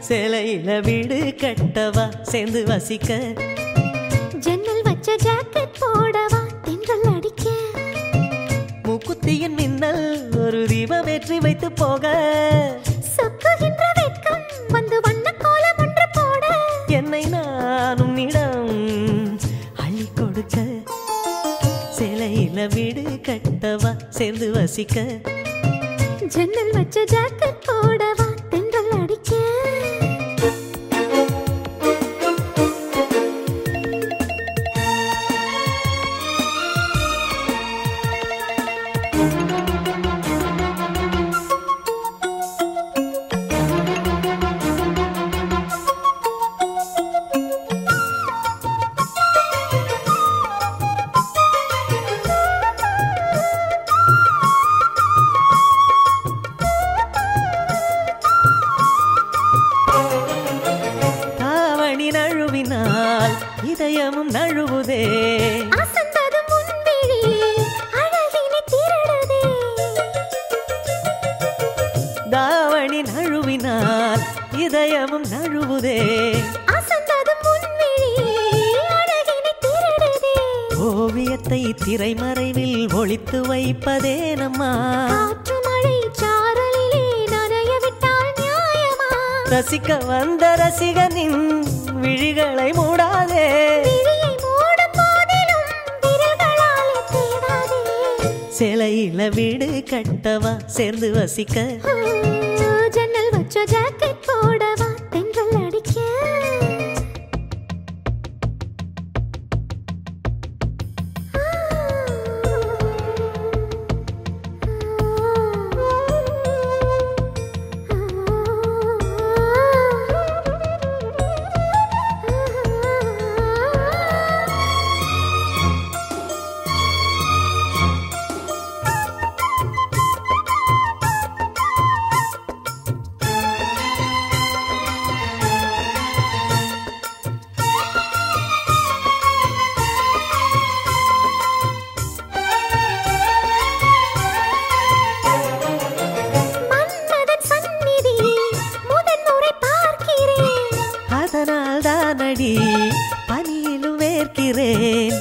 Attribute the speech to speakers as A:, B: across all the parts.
A: சிலையில வீடு கட்டவா சேர்ந்து வசிக்க
B: ஜன்னல் வச்ச ஜாக்கெட் போடவா தென்றல் அடிக்க
A: மூக்குத்தியின் மின்னல் ஒரு தீபம் ஏற்றி வைத்து போக
B: சொக்குகின்ற வெட்கம் வந்து வண்ண கோலம் ஒன்று போட
A: என்னை நான் உன்னிடம் அள்ளி கொடுக்க சிலையில வீடு கட்டவா சேர்ந்து வசிக்க
B: ஜன்னல் வச்ச ஜாக்கெட் போடவா தென்றல் அடிக்க
A: தாவணி நழுவினால் இதயமும் நழுவுதே
B: அசந்தது முன்விழி அழகினை திருடுதே
A: தாவணி நழுவினால் இதயமும் நழுவுதே
B: அசந்தது முன்விழி அழகினை திருடுதே
A: ஓவியத்தை திரைமறைவில் ஒளித்து வைப்பதே நம்மா
B: காற்று மழை சாரலிலே நனைய விட்டால் நியாயமா
A: ரசிக்க வந்த ரசிகனின் விழிகளை மூடாதே
B: விழியை மூடும் போதிலும் விரல்களாலே தேடாதே
A: சிலையில வீடு கட்டவா சேர்ந்து வசிக்க
B: ஆ, ஜன்னல் வச்ச ஜாக்கெட் போடவா தென்றல் அடிக்க மன்மதன் சந்நிதி முதன் முறை பார்க்கிறேன்
A: அதனால் தானடி பனியிலும் வேர்க்கிறேன்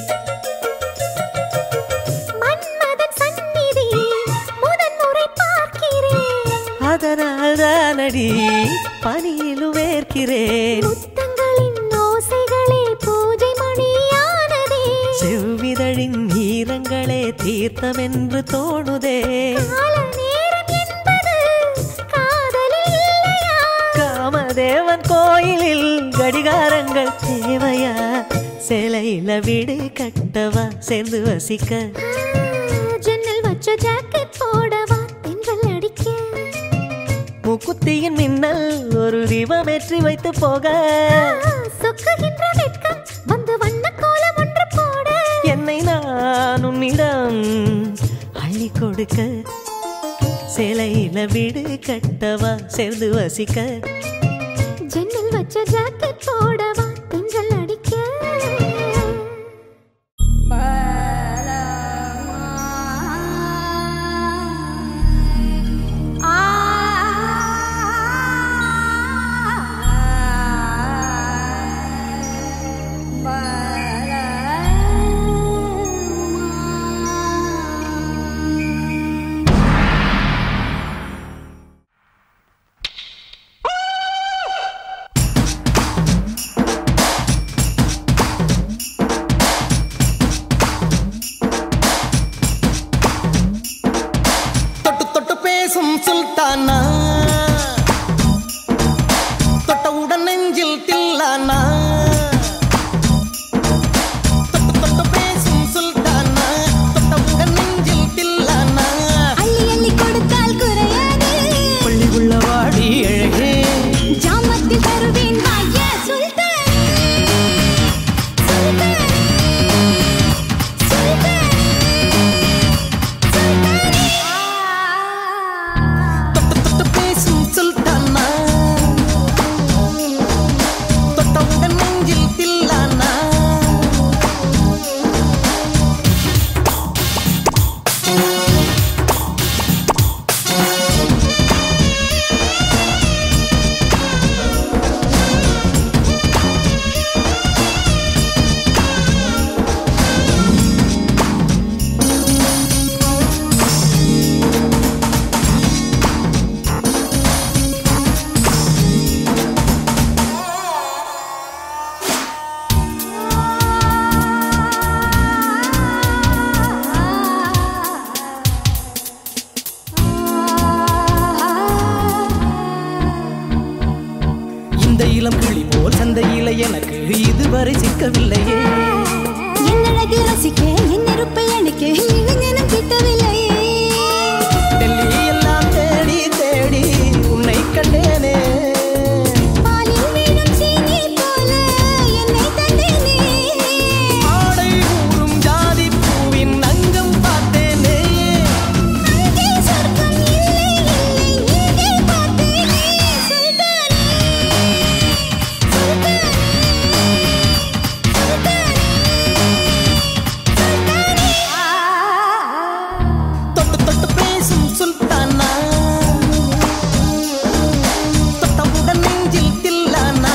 B: மன்மதன் சந்நிதி முதன் முறை பார்க்கிறேன்
A: அதனால் தானடி பனியிலும் வேர்க்கிறேன்
B: முத்தங்களின் ஓசைகளே பூஜை மணியானதே
A: செவ்விதழின் ஈரங்களே தீர்த்தமென்று தோணுதே
B: கால நேரம் என்பது காதலில் இல்லையா
A: காமதேவன் கோயிலில் கடிகாரங்கள் தேவையா சிலையில வீடு கட்டவா சேர்ந்து வசிக்க
B: ஜன்னல் வச்ச ஜாக்கெட் போடவா தென்றல் அடிக்க
A: முக்குத்தியின் மின்னல் ஒரு தீபம் ஏற்றி வைத்து போக
B: சொக்குகின்ற வெட்கம் வந்து வண்ண கோலம் ஒன்று போட
A: என்னை நான் உன்னிடம் அள்ளி கொடுக்க சிலையில வீடு கட்டவா சேர்ந்து வசிக்க
B: ஜன்னல் வச்ச ஜாக்கெட் போடவா தென்றல் அடிக்க
C: ஆ
A: எனக்கு இதுவரை சிக்கவில்லையே
B: என்னழகு ரசிக்க என் நெருப்பை அணைக்க இளைஞனும் கிட்டவில்லையே
A: டெல்லி எல்லாம் தேடி தேடி உன்னை கண்டேனே
B: பாலில் வீணும் சீனி போல என்னை தந்தேனே
A: ஆடை ஊறும் ஜாதி பூவின் அங்கம் பார்த்தேனே
B: அங்கே சொர்க்கம் இல்லை இல்லை இங்கே பார்த்தேனே சுல்தானே சுல்தானே சுல்தானே
A: தொட்டு தொட்டு பேசும் சுல்தானா தொட்டவுடன் நெஞ்சில் தில்லானா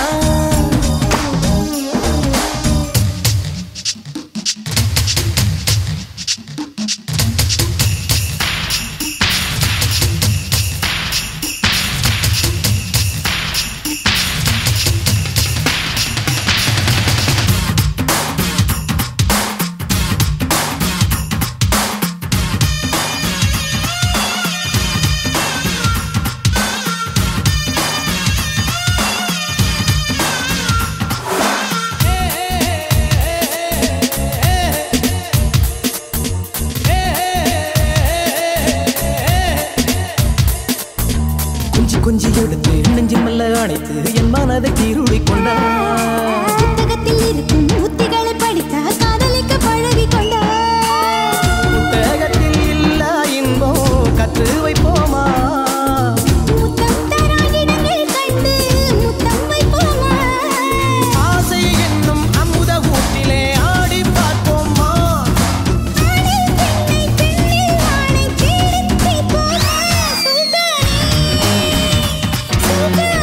A: கொஞ்சி கொஞ்சி எடுத்து நெஞ்சு மெல்ல அணைத்து என் மனதை கீருடி கொண்டார்
B: புத்தகத்தில் இருக்கும் உத்திகளை படித்தா காதலிக்க பழகி கொண்டா
A: புத்தகத்தில் இல்ல இன்பம் கற்று வைப்போமா
B: முத்தம் தராகிடங்கள் கண்டு முத்தம் வைப்போமா
A: ஆசை என்னும் அமுத ஊட்டிலே ஆடி பார்ப்போமா
B: ஆணில் பெண்ணை பெண்ணில் ஆணை தேடித் தீர்ப்போமா சுல்தானே சுல்தானே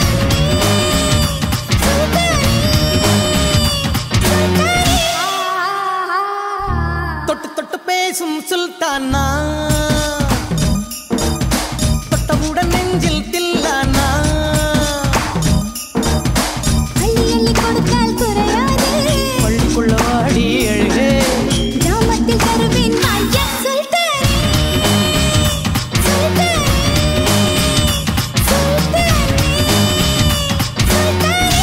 B: சுல்தானே
A: தொட்டு தொட்டு பேசும் சுல்தானா தொட்டவுடன் நெஞ்சில் தில்லானா
B: அள்ளி அள்ளி கொடுத்தால் குறையாது
A: பள்ளிக்குள்ள வாடி அழுகே
B: கிராமத்தில் தருவேன் ஐயா சுல்தானே சுல்தானே சுல்தானே சுல்தானே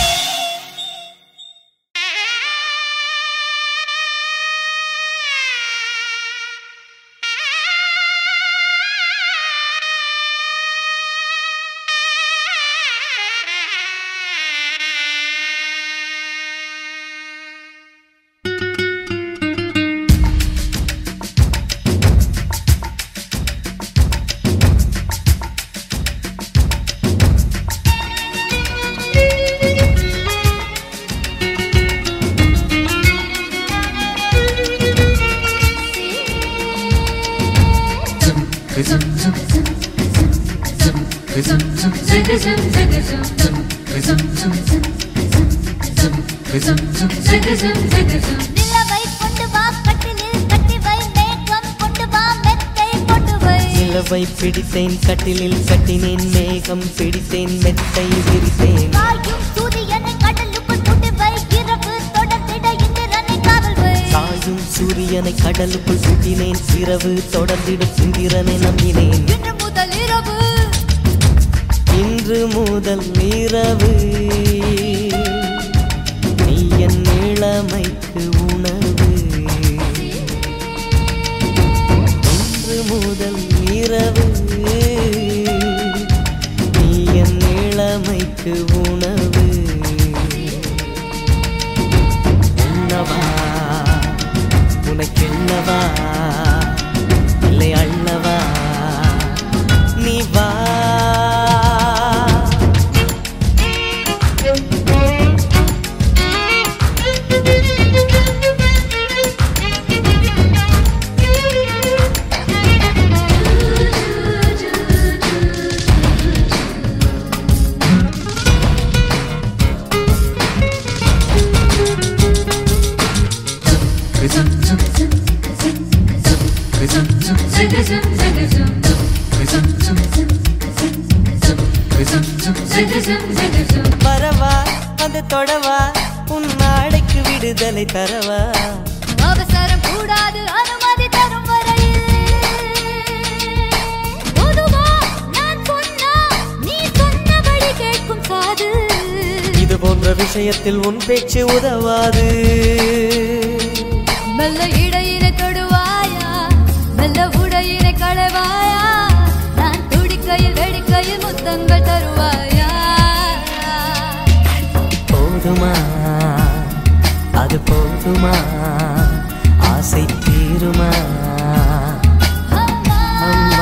B: நிலவை கொண்டு வா கட்டிலில் கட்டி வை மேகம் கொண்டு வா மெத்தை கொண்டு வை
A: நிலவை பிடித்தேன் கட்டிலில் கட்டினேன் மேகம் பிடித்தேன் மெத்தை விரித்தேன்
B: காயும் சூரியனை கடலுக்குள் கொண்டு வை இரவு தொடர்ந்திட இந்திரனை காவல் வை
A: சாயும் சூரியனை கடலுக்குள் சுட்டினேன் இரவு தொடர்ந்திடும் இந்திரனை நம்பினேன்
B: இன்று முதல் இரவு
A: இன்று முதல் இரவு நீ என் இளமைக்கு உணவு இன்று முதல் இரவு நீ என் இளமைக்கு உணவு உண்ணவா உனக்கென்னவா இல்லை அள்ளவா நீ வா வரவா வந்து தொடவா உன் நாளைக்கு விடுதலை தரவா
B: அவசரம் கூடாது அனுமதி தரும் வரையில் பொதுவா நான் சொன்னா நீ சொன்னபடி கேட்கும் காது
A: இது போன்ற விஷயம் விஷயத்தில் உன் பேச்சு உதவாது
B: மெல்ல இடையினை தொடுவாயா மெல்ல உடையினை களைவாயா நான் துடிக்கையில் வெடிக்கையில் முத்தங்கள் தருவாயா
A: போதுமா அது போதுமா ஆசை தீருமா
B: அம்மா
A: அம்மா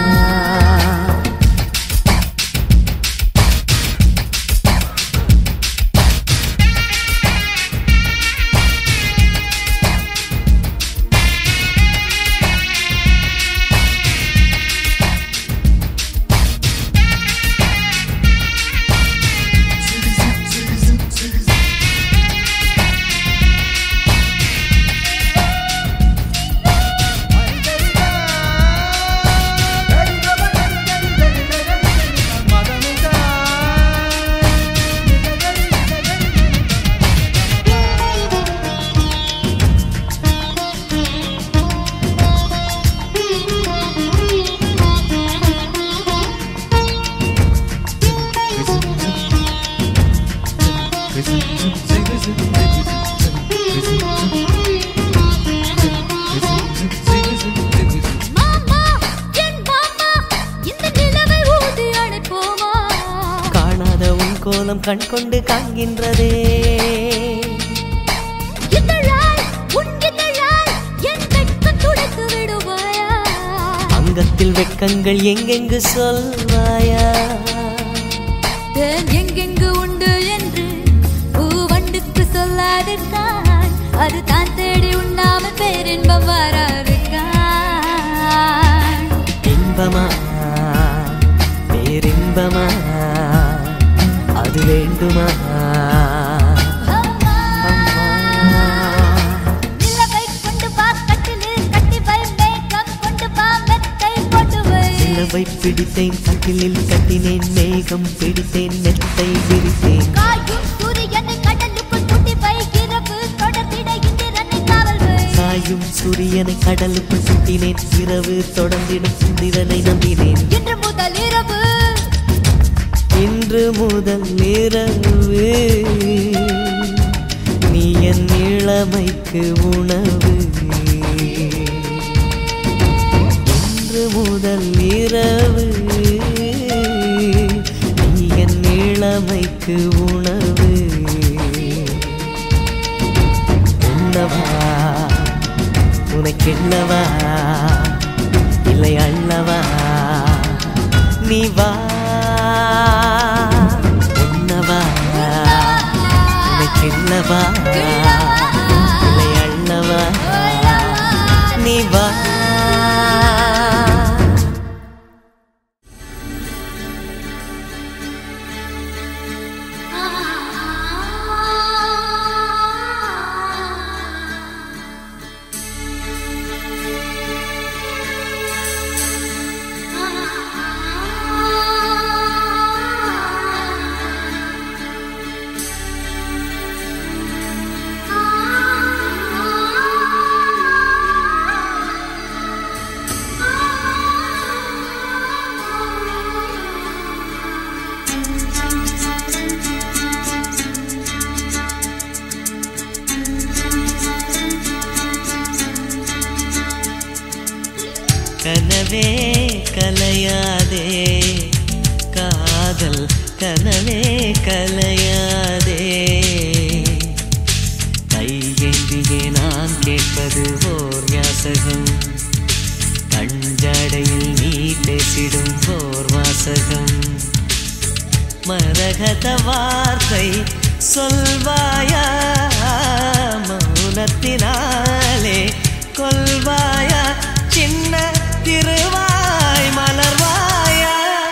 B: மாமா என் மாமா இந்த நிலவை ஊதி அணைப்போமா
A: காணாத உன் கோலம் கண் கொண்டு காண்கின்றதே
B: இதழாய் உன் இதழாய் என் வெட்கம் துடைத்து விடுவாயா
A: அங்கத்தில் வெட்கங்கள் எங்கெங்கு சொல்வாயா
B: தேன் எங்கெங்கு உண்டு என்று பூவண்டுக்கு சொல்லாதிருக்கான் அது தான் தேடி உண்ணாமல் பேரின்பம் வராதிருக்கான்
A: இன்பமா பேரின்பமா அது வேண்டுமா
B: அம்மா
A: அம்மா
B: நிலவை கொண்டு வா கட்டிலில் கட்டி வை மேகம் கொண்டு வா மெத்தை போட்டு வை
A: நிலவை பிடித்தேன் கட்டிலில் கட்டினேன் மேகம் பிடித்தேன் மெத்தை விரித்தேன்
B: காயும் சூரியனை கடலுக்குள் கூட்டி வை இரவு தொடர்ந்திட இந்திரனை காவல் வை
A: சாயும் சூரியனை கடலுக்குள் சுட்டினேன் இரவு தொடர்ந்திடும் சுந்திரனை நம்பினேன்
B: இன்று முதல் இரவு
A: இன்று முதல் இரவு நீ என் இளமைக்கு உணவு இன்று முதல் இரவு நீ என் இளமைக்கு உணவு உண்ணவா உனக்கென்னவா இல்லை அள்ளவா நீ வா உண்ணவா உனக்கென்னவா இல்லை அள்ளவா நீ வா கனவே கலையாதே காதல் கனவே கலையாதே கையேந்தியே நான் கேட்பது ஓர் யாசகம் கஞ்சடையில் நீ பேசிடும் ஓர் வாசகம் மரகத வார்த்தை சொல்வாயா மௌனத்தினாலே கொல்வாயா சின்ன திருவாய் மலர்வாயா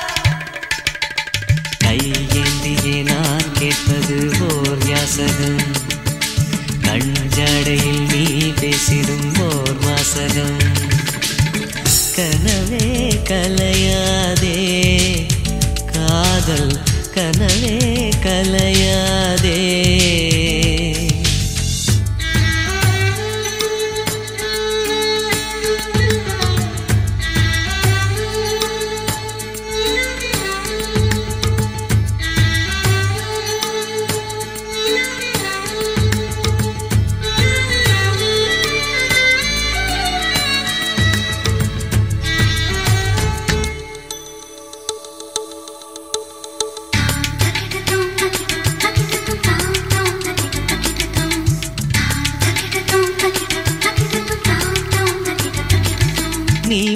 A: கையேந்தியே நான் கேட்பது ஓர் யாசகம் கஞ்சடையில் நீ பேசிடும் ஓர் வாசகம் கனவே கலையாதே காதல் கனவே கலையாதே
B: ஆ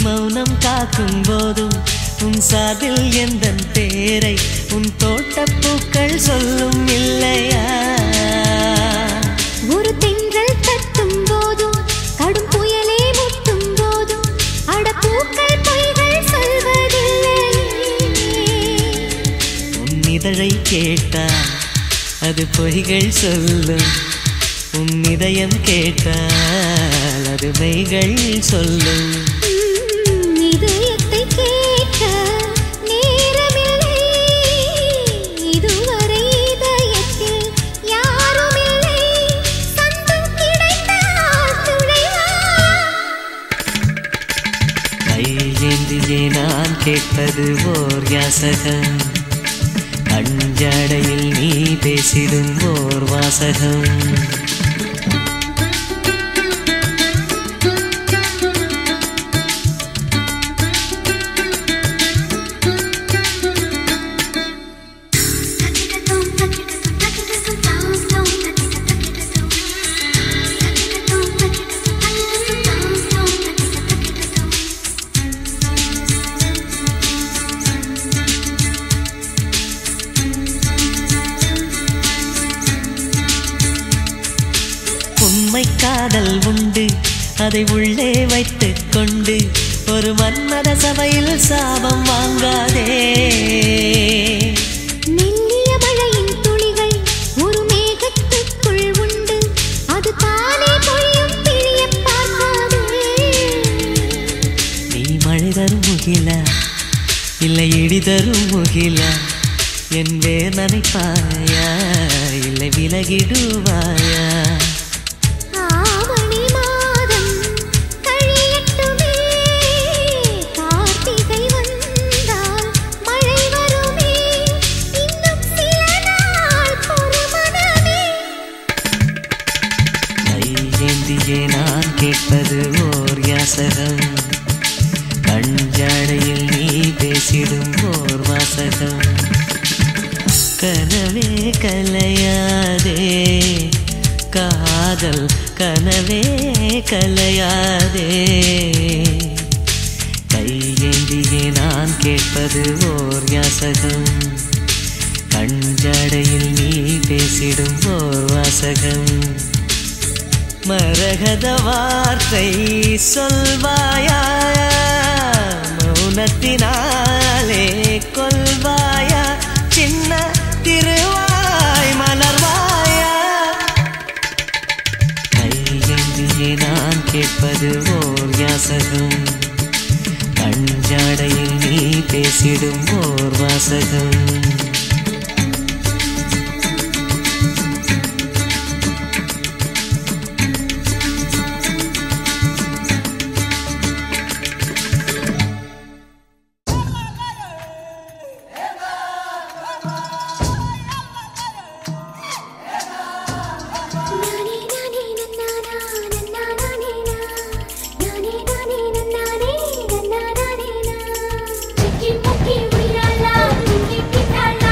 A: மௌனம் காக்கும் போதும் உன் சாதில் எந்த பேரை உன் தோட்டப்பூக்கள் சொல்லும் இல்லையா
B: ஒரு தென்றல் தட்டும் போதும் கடும் புயலே முட்டும் போதும் அட பூக்கள் பொய்கள் சொல்வதில்லை
A: உன் இதழை கேட்டால் அது பொய்கள் சொல்லும் உன் இதயம் கேட்டால் அது மெய்கள் சொல்லும்
B: உம், இதயத்தை கேட்க நேரமில்லை இதுவரை இதயத்தில் யாருமில்லை சந்தம் கிடைத்தால் துணைவாயா
A: கையேந்தியே நான் கேட்பது ஓர் யாசகம் அஞ்சடையில் நீ பேசிடும் ஓர் வாசகம் உண்மை காதல் உண்டு அதை உள்ளே வைத்துக் கொண்டு ஒரு மன்மத சபையில் சாபம் வாங்காதே
B: மெல்லிய மழையின் துளிகள் ஒரு மேகத்துக்குள் உண்டு அது தானே பொழியும் பிழிய பார்க்காதே
A: நீ மழை தரும் முகிலா இல்லை இடி தரும் முகிலா என் வேர் நனைப்பாயா இல்லை விலகிடுவாயா
B: ஆவணி மாதம் கழியட்டுமே கார்த்திகை வந்தால் மழை வருமே இன்னும் சில நாள் பொறுமனமே
A: கையேந்தியே நான் கேட்பது ஓர் யாசகம் கஞ்சாடையில் நீ பேசிடும் ஓர் வாசகம் கனவே கலையாதே காதல் கனவே கலையாதே கையேந்தியே நான் கேட்பது ஓர் யாசகம் கஞ்சாடையில் நீ பேசிடும் ஓர் வாசகம் மரகத வார்த்தை சொல்வாயா மௌனத்தினாலே கொல்வாயா சின்ன திருவாய் மலர்வாயா கையெந்தியே நான் கேட்பது ஓர் யாசகம் கஞ்சாடையில் நீ பேசிடும் ஓர் வாசகம்
B: நானே நானே நன்னானா நன்னானே நானே நானே நன்னானே நன்னானே நா சிக்கி முக்கி உய்யாலா சிக்கி கிட்டாலா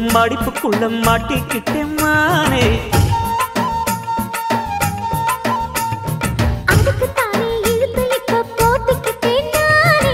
A: மடிப்புக்குள்ள மாட்டிக்கிட்டேன் மானே
B: அதுக்குத்தானே இழுத்து இப்ப போத்திக்கிட்டேன் நானே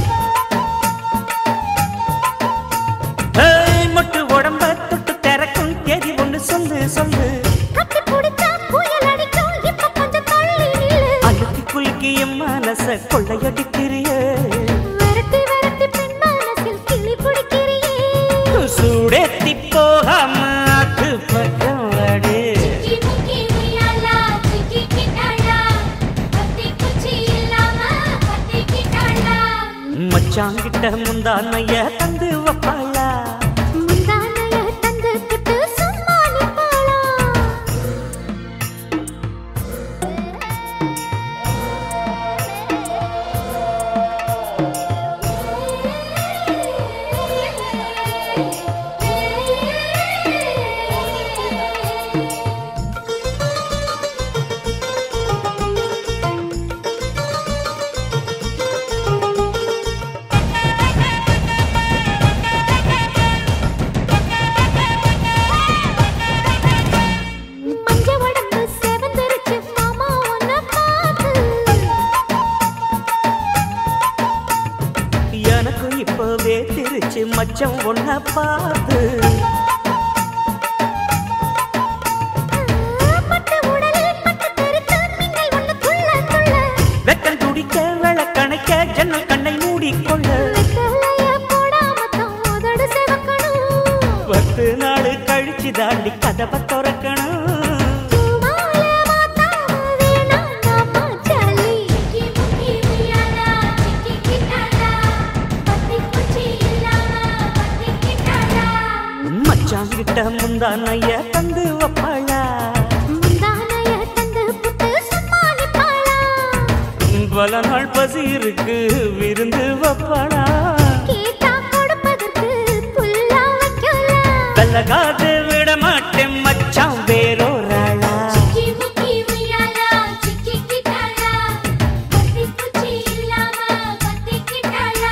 A: ஏய், மொட்டு உடம்ப தொட்டு திறக்கும் தேதி ஒண்ணு சொல்லு சொல்லு
B: கட்டி பிடிச்சா புயல் அடிக்கும் இப்ப கொஞ்சம் தள்ளி நில்லு
A: அழுத்தி குலுக்கி என் மனச கொள்ளையடிக்கிறியே
B: விரட்டி விரட்டி பெண் மனசில் கிளி பிடிக்கிறியே
A: சூடேத்தி போகாம ஆத்து பக்கம் வாடு
B: சிக்கி முக்கி உய்யாலா, சிக்கி கிட்டாளா, பத்தி குச்சி இல்லாம பத்திக்கிட்டாளா.
A: மச்சாங்கிட்ட முந்தானைய தந்து வப்பாளா
B: முந்தானைய தந்துக்கிட்டு சும்மா நிப்பாளா. மஞ்ச உடம்பு செவந்திருச்சு மாமா உன்னை பார்த்து
A: எனக்கும் இப்பவே திருச்சு மச்சம் ஒன்ன பார்த்து
B: பட்டு உடலில் பட்டு தெரித்து மின்னல் ஒன்று துள்ள துள்ள
A: வெக்கம் துடிக்க விளக்கணைக்க ஜன்னல் கண்ணை மூடிக்கொள்ள
B: வெத்தலைய போடாம தான் உதடு சிவக்கணும்
A: பத்து நாள் கழிச்சு தாண்டி கதவை திறக்கணும்
B: பூமால மாத்தாம வேணாம் நாம ஜாலி. சிக்கி முக்கி உய்யாலா, சிக்கி கிட்டாளா, பத்தி குச்சி இல்லாம பத்திக்கிட்டாளா.
A: மச்சாங்கிட்ட முந்தானைய தந்து வப்பாளா
B: முந்தானைய தந்து புட்டு சும்மா நிப்பாளா.
A: பல நாள் பசி இருக்கு விருந்து வப்பாளா
B: கேட்டா கொடுப்பதற்கு புல்லா வைக்கலாம்.
A: கலகாது விட மாட்டேன் மச்சான் வேறோராளா
B: சிக்கி முக்கி உய்யாலா, சிக்கி கிட்டாளா, பத்தி குச்சி இல்லாம பத்திக்கிட்டாளா.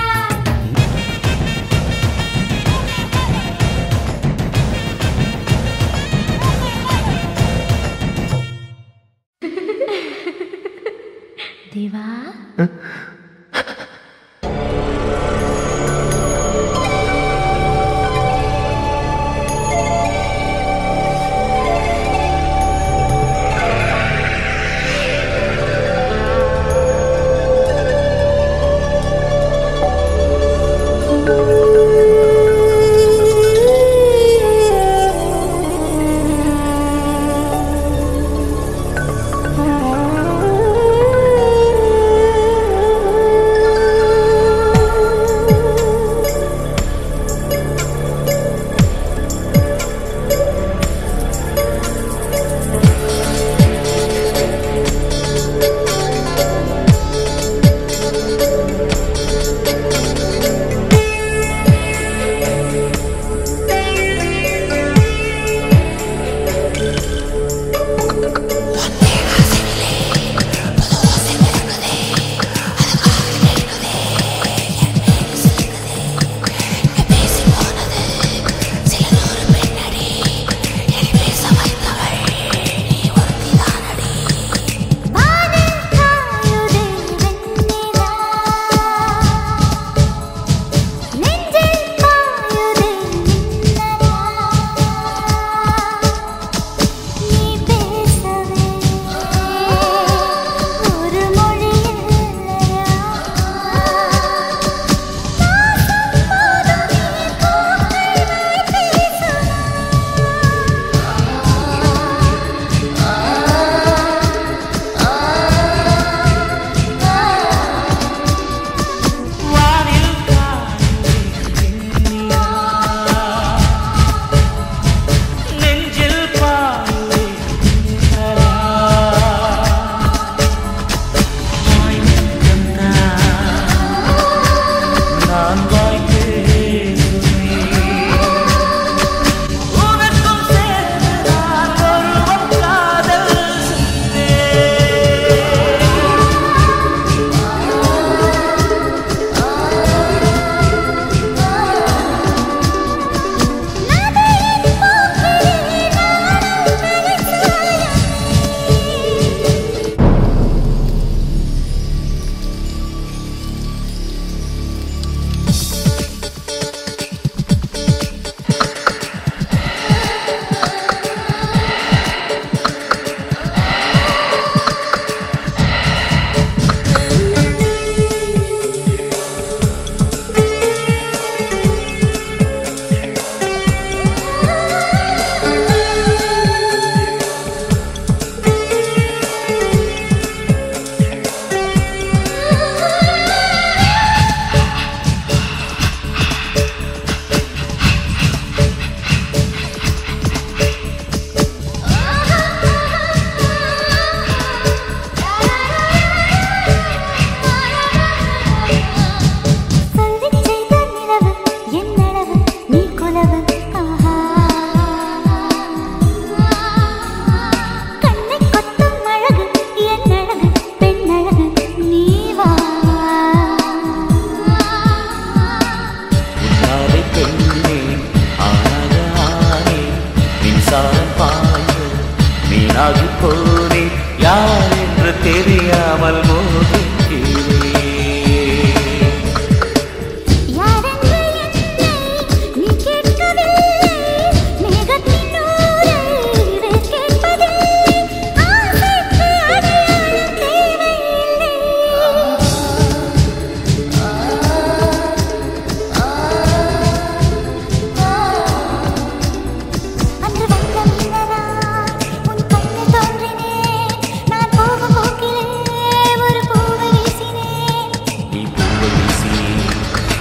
B: தேவா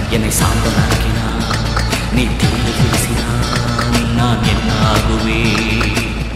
A: என்னை சாம்பலாக்கினான் நீ தீர்ந்து பேசினான் நான் என்ன ஆகுவேன்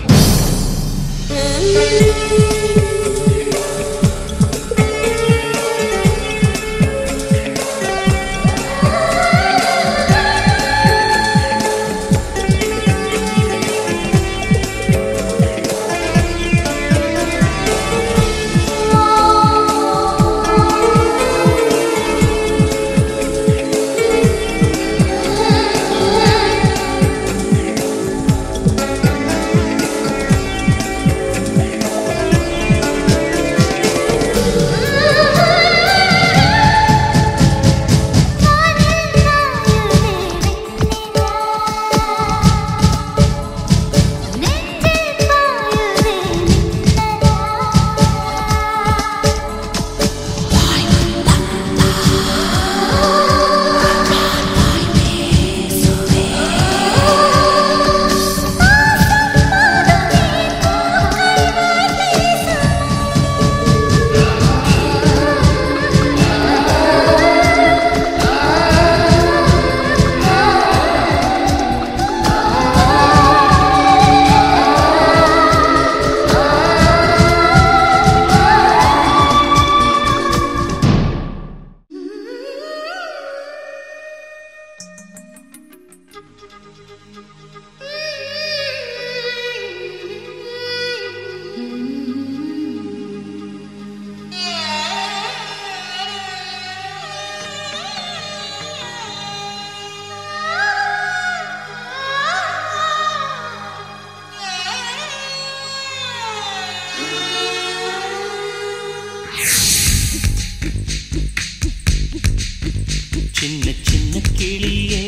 A: சின்ன சின்ன கிளியே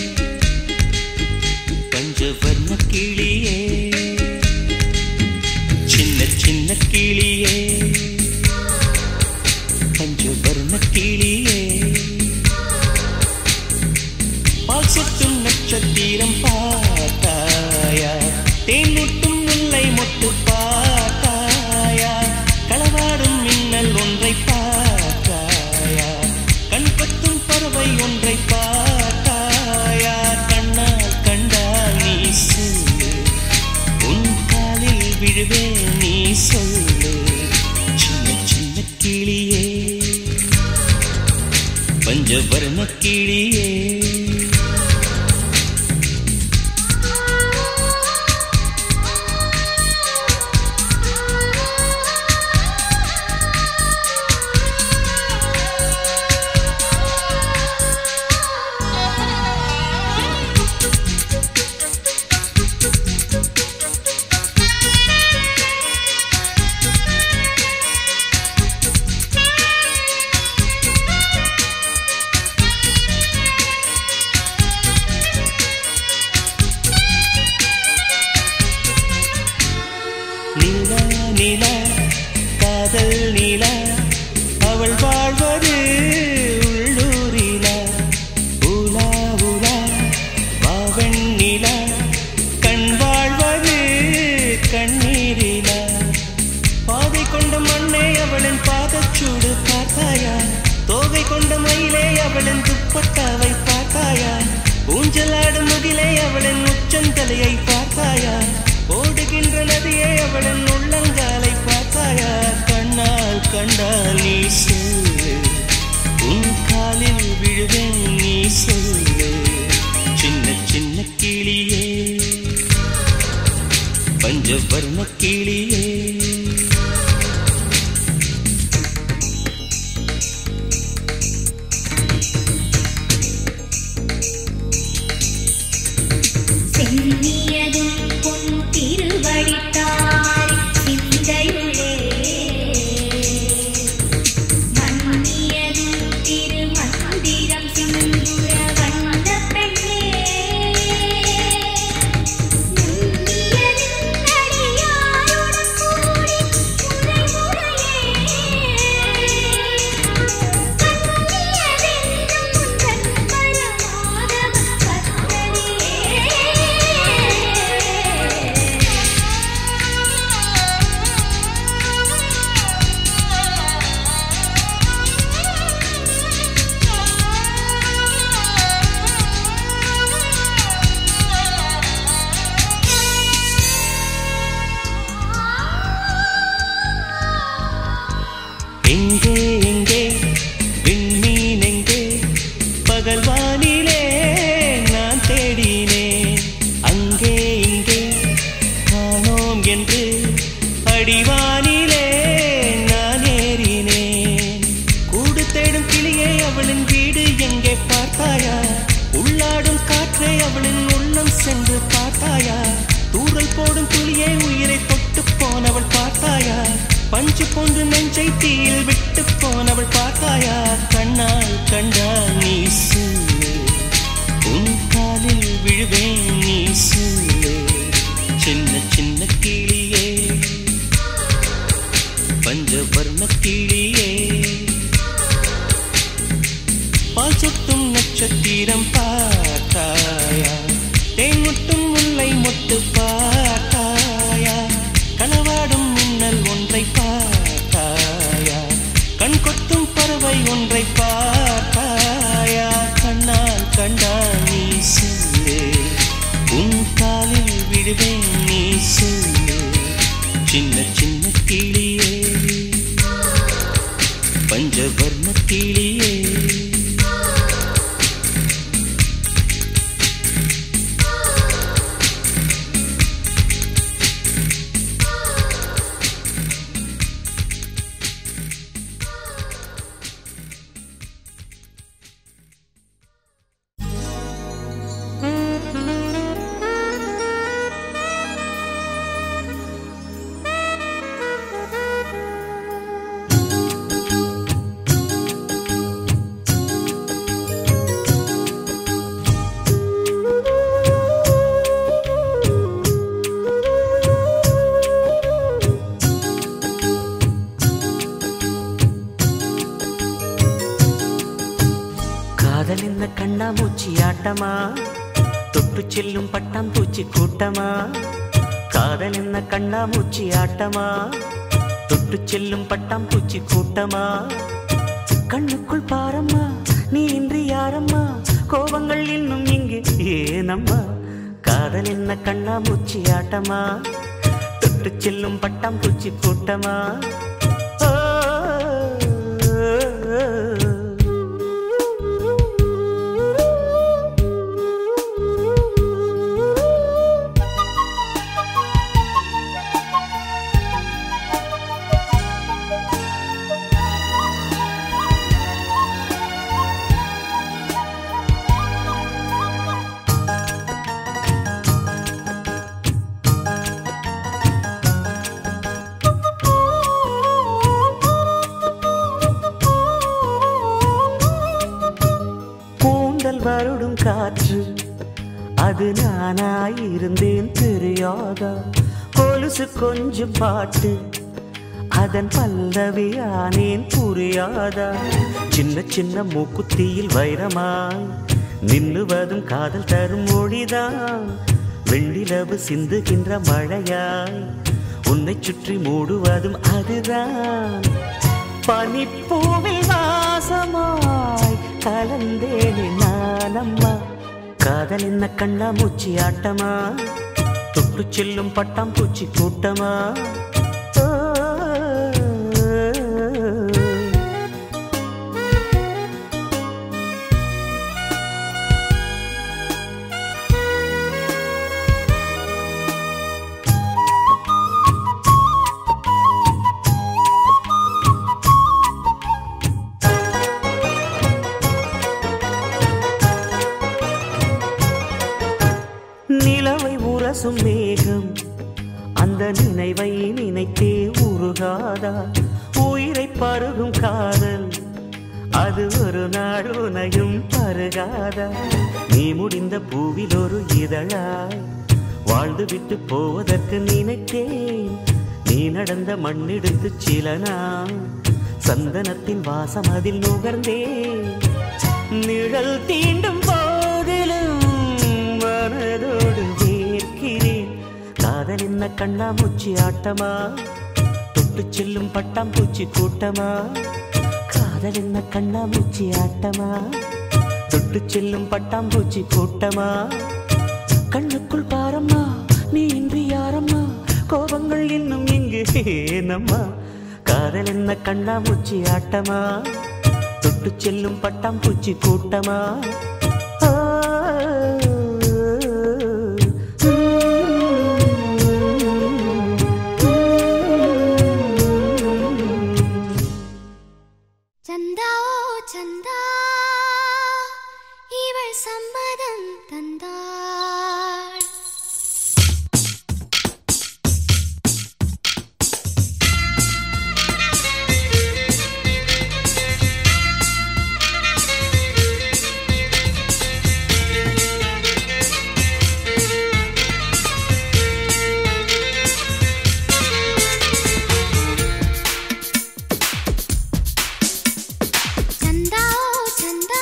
A: பஞ்சவர்ண கிளியே சின்ன சின்ன கிளியே பஞ்சவர்ண கிளியே பால் சொட்டும் நட்சத்திரம் பார்த்தாயா தேனூட்டும் முல்லை மொட்டு பார்த்தாயா களவாடும் மின்னல் ஒன்றை பார்த்தாயா கண் கொத்தும் பறவை ஒன்றை பார்த்தாயா கண்ணால் கண்டால் நீ சொல்லு உன் காலில் விழுவேன் நீ சொல்லு சின்ன சின்ன கிளியே பஞ்சவர்ண கிளியே நிலா நிலா காதல் நிலா அவள் வாழ்வது உள்ளூரிலா உலா உலா பாவன் நிலா கண் வாழ்வது கண்ணீரிலா பாதை கொண்ட மண்ணே அவளின் பாதச்சூடு பார்த்தாயா தோகை கொண்ட மயிலே அவளின் துப்பட்டாவை பார்த்தாயா ஊஞ்சலாடும் முகிலே அவளின் உச்சந்தலையை பார்த்தாயா ஓடுகின்ற நதியே அவளின் உள்ளங்காலை பார்த்தாயா கண்ணால் கண்டால் நீ சொல்லு உன் காலில் விழுவேன் நீ சொல்லு சின்ன சின்ன கிளியே பஞ்சவர்ண கிளியே
B: சென்னியதும் பொன் திருவடித்தாய் சிந்தையுளே மன்னியதும் திருமந்திரம் சிந்துர வந்த பெண்ணே நுண்ணியதின் அடியாரோ
A: பகல் வானிலே நான் தேடினேன் அங்கே இங்கே காணோம் என்று அடிவானிலே நான் ஏறினேன் கூடு தேடும் கிளியே அவளின் வீடு எங்கே பார்த்தாயா உள்ளாடும் காற்றே அவளின் உள்ளம் சென்று பார்த்தாயா தூரல் போடும் துளியே உயிரை தொட்டு போனவள் பார்த்தாயா பஞ்சு போன்று நெஞ்சை தீயில் விட்டு போனவள் பார்த்தாயா கண்ணால் கண்டால் நீ சொல்லு உன் காலில் விழுவேன் நீ சொல்லு சின்ன சின்ன கிளியே பஞ்சவர்ண கிளியே பால் சுட்டும் நட்சத்திரம் பார்த்தாயா தேன் முட்டும் முல்லை மொட்டு பார்த்தாயா களவாடும் மின்னல் ஒன்றை பார்த்தாயா கண் கொத்தும் பறவை ஒன்றை பார்த்தாயா கண்ணால் கண்டால் நீ சொல்லு உன் காலில் விடுவேன் நீ சொல்லு சின்ன சின்ன கிளியே பஞ்சவர்ண கிளியே
C: காதல் என்ன கண்ணாமூச்சி ஆட்டமா தொட்டு செல்லும் பட்டாம்பூச்சி கூட்டமா காதல் என்ன கண்ணாமூச்சி ஆட்டமா தொட்டு செல்லும் பட்டாம்பூச்சி கூட்டமா கண்ணுக்குள் பாரம்மா நீ இன்றி யாரம்மா கோபங்கள் இன்னும் இங்கு ஏனம்மா காதல் என்ன கண்ணாமூச்சி ஆட்டமா தொட்டு செல்லும் பட்டாம்பூச்சி கூட்டமா ஓ, கூந்தல் வருடும் காற்று அது நானாயிருந்தேன் தெரியாதா கொலுசு கொஞ்சம் பாட்டு அதன் பல்லவியானேன் புரியாதா சின்ன சின்ன மூக்குத்தியில் வைரமாய் நின்னுவதும் காதல் தரும் மொழிதான் வெண்ணிலவு சிந்துகின்ற மழையாய் உன்னை சுற்றி மூடுவதும் அதுதான் பனிப்பூவில் வாசமாய் கலந்தேனே நானம்மா காதல் என்ன கண்ணாமூச்சி ஆட்டமா தொட்டு செல்லும் பட்டாம்பூச்சி கூட்டமா ஓ, நிலவை உரசும் மேகம் அந்த நினைவை நினைத்தே உருகாதா உயிரை பருகும் காதல் அது ஒரு நாள் உனையும் பருகாதா நீ முடிந்த பூவில் ஒரு இதழாய் வாழ்ந்து விட்டு போவதற்கு நினைத்தேன் நீ நடந்த மண்ணெடுத்து சில நாள் சந்தனத்தின் வாசம் அதில் நுகர்ந்தேன் நிழல் தீண்டும் போதிலும் மனதோடு வேர்க்கிறேன் காதல் என்ன கண்ணாமூச்சி ஆட்டமா தொட்டு செல்லும் பட்டாம்பூச்சி கூட்டமா காதல் என்ன கண்ணாமூச்சி ஆட்டமா தொட்டு செல்லும் பட்டாம்பூச்சி கூட்டமா கண்ணுக்குள் பாரம்மா நீ இன்றி யாரம்மா கோபங்கள் இன்னும் இங்கு ஏனம்மா காதல் என்ன கண்ணாமூச்சி ஆட்டமா தொட்டு தொட்டு செல்லும் பட்டாம்பூச்சி கூட்டமா ஆ,
B: சந்தா ஓ சந்தா இவள் சம்மதம் தந்தாள் சந்தா ஓ சந்தா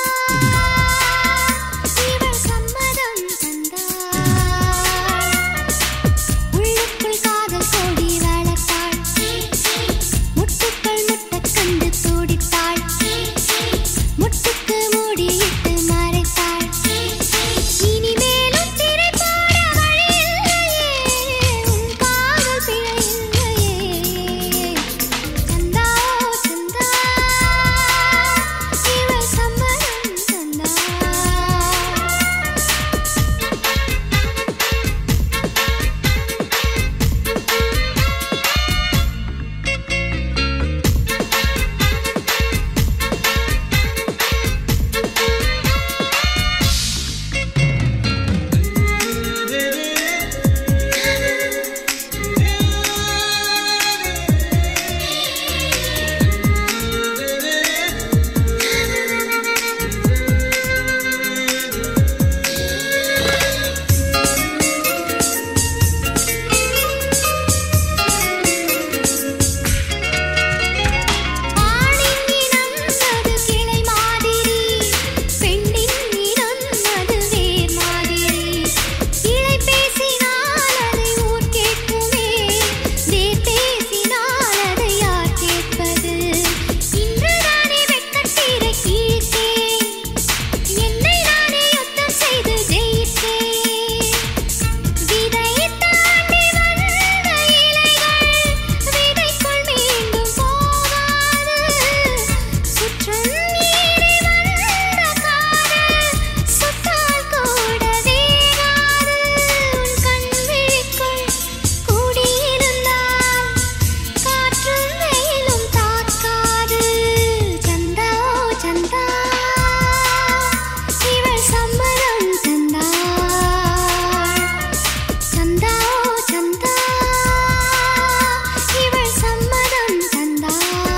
B: இவள் சம்மதம் தந்தாள் உள்ளுக்குள் காதல் கோடி வளர்த்தாள் முட்டுக்கள் முட்டக் கண்டு துடித்தாள் முட்டுக்கு மூடியிட்டு மறைத்தாள் இனிமேலும் திரை போட வழியில்லையே உன் காதல் பிழை இல்லையே சந்தா சந்தா இவள் சம்மதம் தந்தாள் ஆணின் இனம் அது கிளை மாதிரி பெண்ணின் இனம் அது வேர் மாதிரி கிளை பேசினால் அதை ஊர் கேட்குமே வேர் பேசினால் அதை யார் கேட்பது இன்றுதானே வெட்கத்தீரை கிழித்தேன் என்னை நானே யுத்தம் செய்து ஜெயித்தேன் விதையை தாண்டி வந்த இலைகள் விதைக்குள் மீண்டும் போகாது சுற்றம் மீறி வந்த காதல் சுட்டால் கூட வேகாது உன் கண் விழிக்குள் கூடியிருந்தால் காற்றும் வெயிலும் தாக்காது சந்தா ஓ சந்தா இவள் சம்மதம் தந்தாள் சந்தா ஓ சந்தா இவள் சம்மதம் தந்தாள்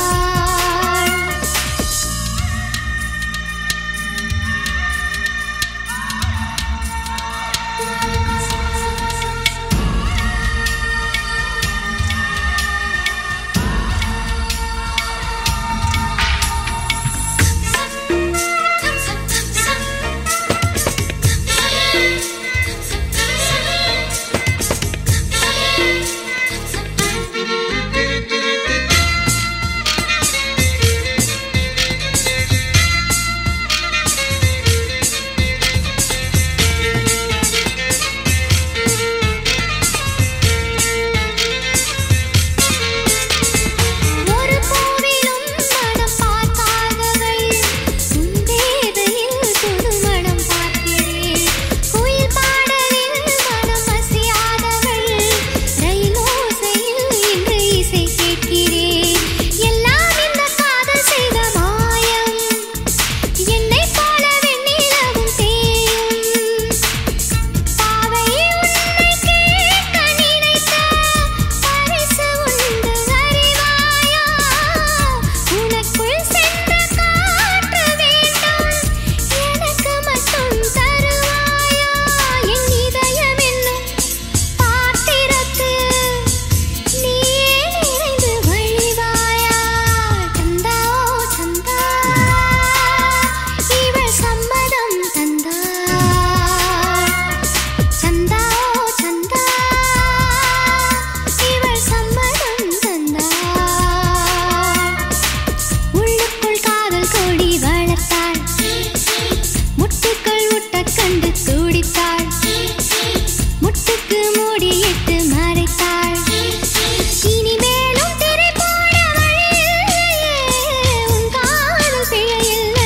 B: ஒரு பூவிலும் மனம் பார்க்காதவள் சுந்தேதையில் புது மனம் பார்க்கிறேன் குயில் பாடலில் மனம் வசியாதவள் ரயில் ஓசையில் இன்று இசை கேட்கிறேன் எல்லாம் இந்த காதல் செய்த மாயம் என்னை போல வெண்ணிலவும் தேயும் பாவை உன்னை கேட்க நினைத்த பரிசு உண்டு அறிவாயா உனக்குள் சென்ற காற்று வேண்டும் எனக்கு மட்டும் தருவாயா என் இதயம் என்னும் பாத்திரத்தில் நீயே நிறைந்து வழிவாயா சந்தா ஓ சந்தா இவள் சம்மதம் தந்தாள் சந்தா ஓ சந்தா இவள் சம்மதம் தந்தாள் உள்ளுக்குள் காதல் கோடி வளர்த்தாள் முட்டுக்கள் முட்டக் கண்டு துடித்தாள் முட்டுக்கு மூடியிட்டு மறைத்தாள் இனிமேலும் திரை போட வழியில்லையே உன் காதல் பிழை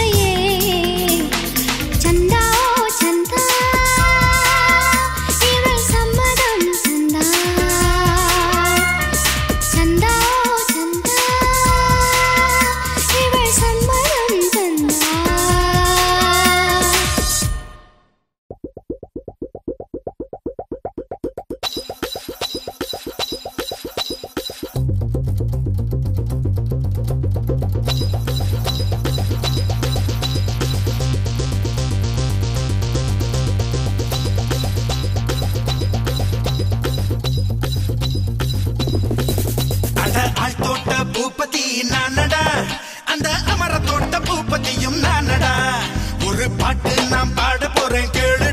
D: பாட்டு நான் பாட போறேன் கேளு